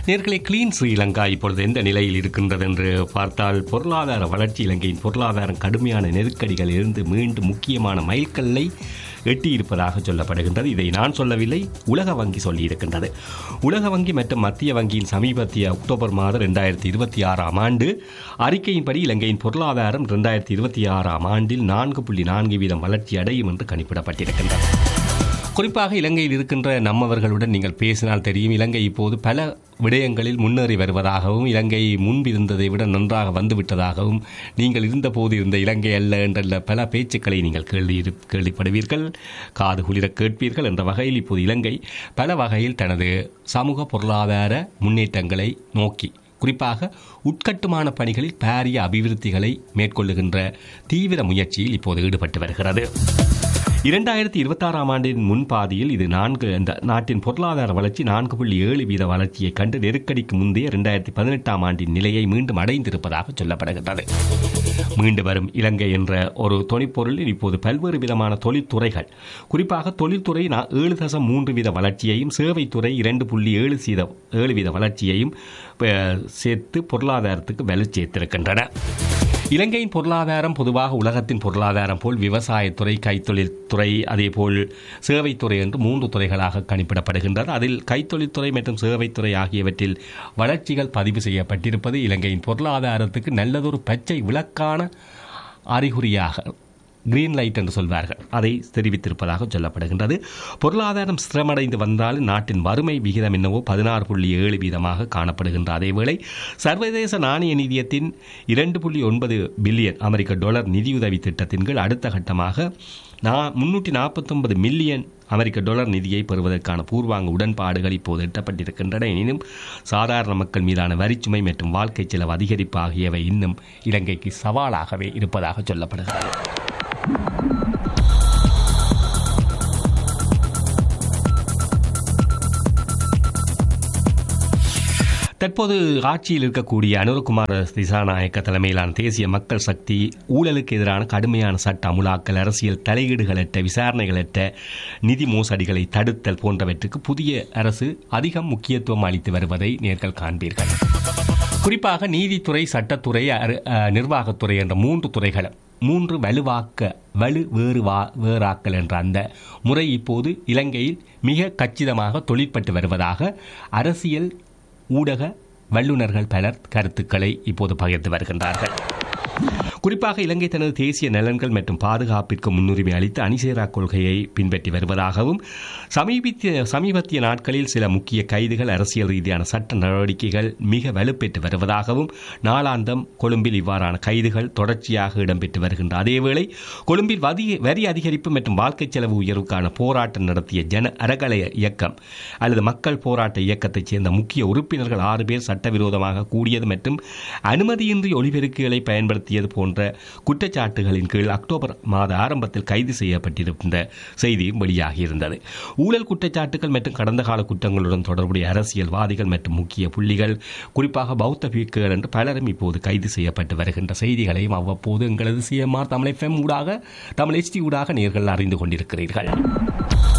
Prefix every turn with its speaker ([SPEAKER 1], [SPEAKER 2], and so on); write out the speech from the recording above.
[SPEAKER 1] நேர்களை கிளீன் ஸ்ரீலங்கா இப்பொழுது எந்த நிலையில் இருக்கின்றது என்று பார்த்தால் பொருளாதார வளர்ச்சி இலங்கையின் பொருளாதாரம் கடுமையான நெருக்கடிகளில் இருந்து மீண்டும் முக்கியமான மைல்கல்லை எட்டியிருப்பதாக சொல்லப்படுகின்றது இதை நான் சொல்லவில்லை உலக வங்கி சொல்லியிருக்கின்றது உலக வங்கி மற்றும் மத்திய வங்கியின் சமீபத்திய அக்டோபர் மாதம் ரெண்டாயிரத்தி இருபத்தி ஆறாம் ஆண்டு அறிக்கையின்படி இலங்கையின் பொருளாதாரம் ரெண்டாயிரத்தி இருபத்தி ஆறாம் ஆண்டில் நான்கு புள்ளி நான்கு வீதம் வளர்ச்சி அடையும் என்று கணிப்பிடப்பட்டிருக்கின்றது குறிப்பாக இலங்கையில் இருக்கின்ற நம்மவர்களுடன் நீங்கள் பேசினால் தெரியும் இலங்கை இப்போது பல விடயங்களில் முன்னேறி வருவதாகவும் இலங்கை முன்பிருந்ததை விட நன்றாக வந்துவிட்டதாகவும் நீங்கள் இருந்தபோது இருந்த இலங்கை அல்ல என்றல்ல பல பேச்சுக்களை நீங்கள் கேள்வி கேள்விப்படுவீர்கள் காது குளிர கேட்பீர்கள் என்ற வகையில் இப்போது இலங்கை பல வகையில் தனது சமூக பொருளாதார முன்னேற்றங்களை நோக்கி குறிப்பாக உட்கட்டுமான பணிகளில் பாரிய அபிவிருத்திகளை மேற்கொள்ளுகின்ற தீவிர முயற்சியில் இப்போது ஈடுபட்டு வருகிறது இரண்டாயிரத்தி இருபத்தாறாம் ஆண்டின் முன்பாதியில் இது நான்கு இந்த நாட்டின் பொருளாதார வளர்ச்சி நான்கு புள்ளி ஏழு வீத வளர்ச்சியை கண்டு நெருக்கடிக்கு முந்தைய இரண்டாயிரத்தி பதினெட்டாம் ஆண்டின் நிலையை மீண்டும் அடைந்திருப்பதாக சொல்லப்படுகின்றது மீண்டு வரும் இலங்கை என்ற ஒரு தொனிப்பொருளில் இப்போது பல்வேறு விதமான தொழில்துறைகள் குறிப்பாக தொழில்துறை ஏழு தசம் மூன்று வீத வளர்ச்சியையும் சேவைத்துறை இரண்டு புள்ளி ஏழு சீத ஏழு வீத வளர்ச்சியையும் சேர்த்து பொருளாதாரத்துக்கு வலு சேர்த்திருக்கின்றன இலங்கையின் பொருளாதாரம் பொதுவாக உலகத்தின் பொருளாதாரம் போல் விவசாயத்துறை கைத்தொழில்துறை அதேபோல் சேவைத்துறை என்று மூன்று துறைகளாக கணிப்பிடப்படுகின்றது அதில் கைத்தொழில்துறை மற்றும் சேவைத்துறை ஆகியவற்றில் வளர்ச்சிகள் பதிவு செய்யப்பட்டிருப்பது இலங்கையின் பொருளாதாரத்துக்கு நல்லதொரு பச்சை விளக்கான அறிகுறியாக கிரீன் லைட் என்று சொல்வார்கள் அதை தெரிவித்திருப்பதாக சொல்லப்படுகின்றது பொருளாதாரம் ஸ்திரமடைந்து வந்தாலும் நாட்டின் வறுமை விகிதம் என்னவோ பதினாறு புள்ளி ஏழு வீதமாக காணப்படுகின்ற அதேவேளை சர்வதேச நாணய நிதியத்தின் இரண்டு புள்ளி ஒன்பது பில்லியன் அமெரிக்க டாலர் நிதியுதவி திட்டத்தின் கீழ் அடுத்த கட்டமாக நான் முன்னூற்றி நாற்பத்தொன்பது மில்லியன் அமெரிக்க டாலர் நிதியை பெறுவதற்கான பூர்வாங்க உடன்பாடுகள் இப்போது எட்டப்பட்டிருக்கின்றன எனினும் சாதாரண மக்கள் மீதான வரிச்சுமை மற்றும் வாழ்க்கை செலவு அதிகரிப்பு ஆகியவை இன்னும் இலங்கைக்கு சவாலாகவே இருப்பதாக சொல்லப்படுகிறது தற்போது ஆட்சியில் இருக்கக்கூடிய அனுரகுமார திசாநாயக்க தலைமையிலான தேசிய மக்கள் சக்தி ஊழலுக்கு எதிரான கடுமையான சட்ட அமுலாக்கல் அரசியல் தலையீடுகளற்ற விசாரணைகளற்ற நிதி மோசடிகளை தடுத்தல் போன்றவற்றுக்கு புதிய அரசு அதிகம் முக்கியத்துவம் அளித்து வருவதை நேர்கள் காண்பீர்கள் குறிப்பாக நீதித்துறை சட்டத்துறை நிர்வாகத்துறை என்ற மூன்று துறைகளும் மூன்று வலுவாக்க வலு வேறு வா வேறாக்கல் என்ற அந்த முறை இப்போது இலங்கையில் மிக கச்சிதமாக தொழிற்பட்டு வருவதாக அரசியல் ஊடக வல்லுநர்கள் பலர் கருத்துக்களை இப்போது பகிர்ந்து வருகின்றார்கள் குறிப்பாக இலங்கை தனது தேசிய நலன்கள் மற்றும் பாதுகாப்பிற்கு முன்னுரிமை அளித்து அணிசேரா கொள்கையை பின்பற்றி வருவதாகவும் சமீபத்திய சமீபத்திய நாட்களில் சில முக்கிய கைதுகள் அரசியல் ரீதியான சட்ட நடவடிக்கைகள் மிக வலுப்பெற்று வருவதாகவும் நாளாந்தம் கொழும்பில் இவ்வாறான கைதுகள் தொடர்ச்சியாக இடம்பெற்று வருகின்ற அதேவேளை கொழும்பில் வதி வரி அதிகரிப்பு மற்றும் வாழ்க்கை செலவு உயர்வுக்கான போராட்டம் நடத்திய ஜன அறகலைய இயக்கம் அல்லது மக்கள் போராட்ட இயக்கத்தைச் சேர்ந்த முக்கிய உறுப்பினர்கள் ஆறு பேர் சட்டவிரோதமாக கூடியது மற்றும் அனுமதியின்றி ஒளிபெருக்குகளை பயன்படுத்தியது போன்ற குற்றச்சாட்டுகளின் கீழ் அக்டோபர் மாத ஆரம்பத்தில் கைது செய்யப்பட்டிருந்த செய்தியும் வெளியாகியிருந்தது ஊழல் குற்றச்சாட்டுகள் மற்றும் கடந்த கால குற்றங்களுடன் தொடர்புடைய அரசியல்வாதிகள் மற்றும் முக்கிய புள்ளிகள் குறிப்பாக பௌத்த பிக்குகள் என்று பலரும் இப்போது கைது செய்யப்பட்டு வருகின்ற செய்திகளையும் அவ்வப்போது எங்களது சிஎம்ஆர் தமிழ் எஃப்எம் ஊடாக தமிழ் எச்டி ஊடாக நேர்கள் அறிந்து கொண்டிருக்கிறீர்கள்